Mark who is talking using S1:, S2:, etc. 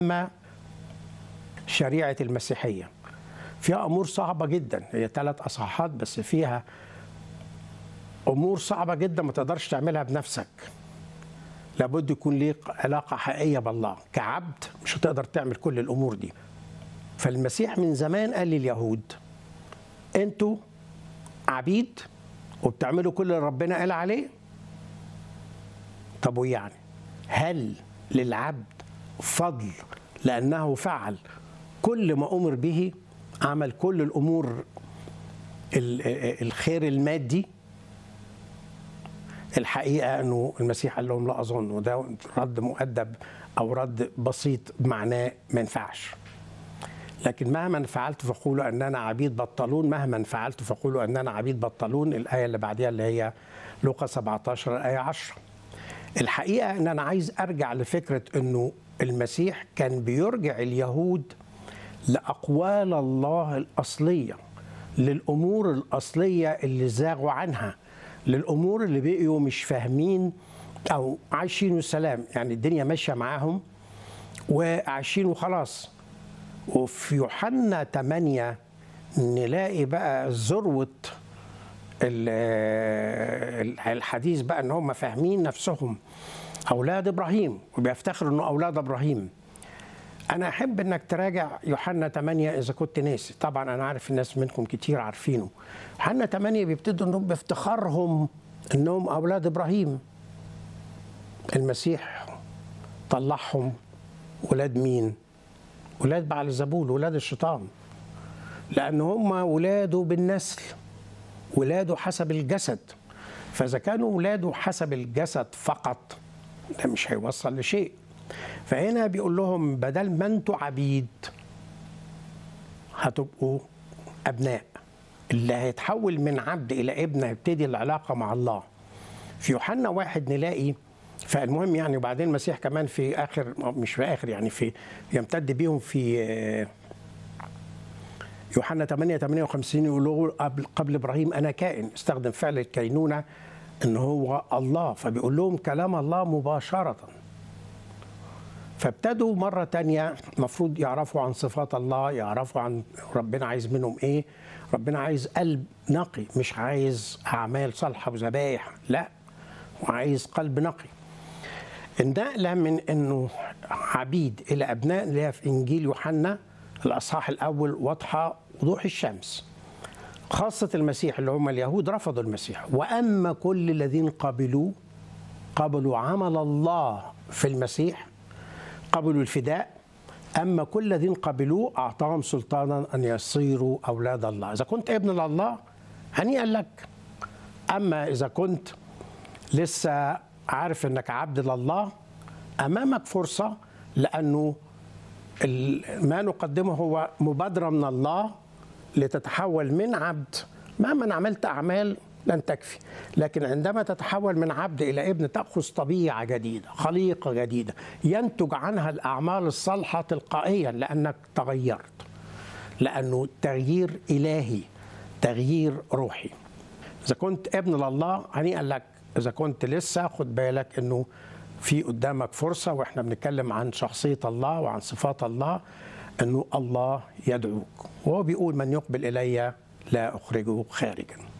S1: أما شريعة المسيحية فيها أمور صعبة جدا هي ثلاث أصحاحات بس فيها أمور صعبة جدا ما تقدرش تعملها بنفسك لابد يكون ليك علاقة حقيقية بالله كعبد مش هتقدر تعمل كل الأمور دي فالمسيح من زمان قال لليهود انتوا عبيد وبتعملوا كل اللي ربنا قال عليه طب ويعني هل للعبد فضل لأنه فعل كل ما أمر به عمل كل الأمور الخير المادي الحقيقة أنه المسيح قال لهم لا أظن وده رد مؤدب أو رد بسيط معناه ما ينفعش لكن مهما فعلت فقولوا أننا عبيد بطلون مهما فعلت فقولوا أننا عبيد بطلون الآية اللي بعدها اللي هي لوقا 17 الآية 10 الحقيقة أن أنا عايز أرجع لفكرة أنه المسيح كان بيرجع اليهود لأقوال الله الأصلية للأمور الأصلية اللي زاغوا عنها للأمور اللي بقيوا مش فاهمين أو عايشين السلام يعني الدنيا ماشية معاهم وعايشين وخلاص وفي يوحنا 8 نلاقي بقى ذروة الحديث بقى ان هم فاهمين نفسهم اولاد ابراهيم وبيفتخروا انه اولاد ابراهيم انا احب انك تراجع يوحنا 8 اذا كنت ناسي طبعا انا عارف الناس منكم كتير عارفينه يوحنا 8 بيبتدوا انهم بافتخارهم انهم اولاد ابراهيم المسيح طلعهم ولاد مين ولاد بعل زبول ولاد الشيطان لان هم ولاده بالنسل ولاده حسب الجسد فاذا كانوا ولاده حسب الجسد فقط ده مش هيوصل لشيء فهنا بيقول لهم بدل ما انتوا عبيد هتبقوا ابناء اللي هيتحول من عبد الى ابن هيبتدي العلاقه مع الله في يوحنا واحد نلاقي فالمهم يعني وبعدين المسيح كمان في اخر مش في اخر يعني في يمتد بيهم في يوحنا 8 58 يقول له قبل, قبل ابراهيم انا كائن استخدم فعل الكينونه ان هو الله فبيقول لهم كلام الله مباشره فابتدوا مرة تانية المفروض يعرفوا عن صفات الله يعرفوا عن ربنا عايز منهم ايه ربنا عايز قلب نقي مش عايز أعمال صالحة وذبايح لا وعايز قلب نقي النقلة من أنه عبيد إلى أبناء اللي هي في إنجيل يوحنا الأصحاح الأول واضحة وضوح الشمس خاصة المسيح اللي هم اليهود رفضوا المسيح وأما كل الذين قبلوه قبلوا عمل الله في المسيح قبلوا الفداء أما كل الذين قبلوه أعطاهم سلطانا أن يصيروا أولاد الله إذا كنت ابن لله هنيئا لك أما إذا كنت لسه عارف أنك عبد لله أمامك فرصة لأنه ما نقدمه هو مبادرة من الله لتتحول من عبد مهما عملت أعمال لن تكفي لكن عندما تتحول من عبد إلى ابن تأخذ طبيعة جديدة خليقة جديدة ينتج عنها الأعمال الصالحة تلقائيا لأنك تغيرت لأنه تغيير إلهي تغيير روحي إذا كنت ابن لله هنيئا لك إذا كنت لسه خد بالك أنه في قدامك فرصة وإحنا بنتكلم عن شخصية الله وعن صفات الله أنه الله يدعوك وهو بيقول من يقبل إلي لا أخرجه خارجا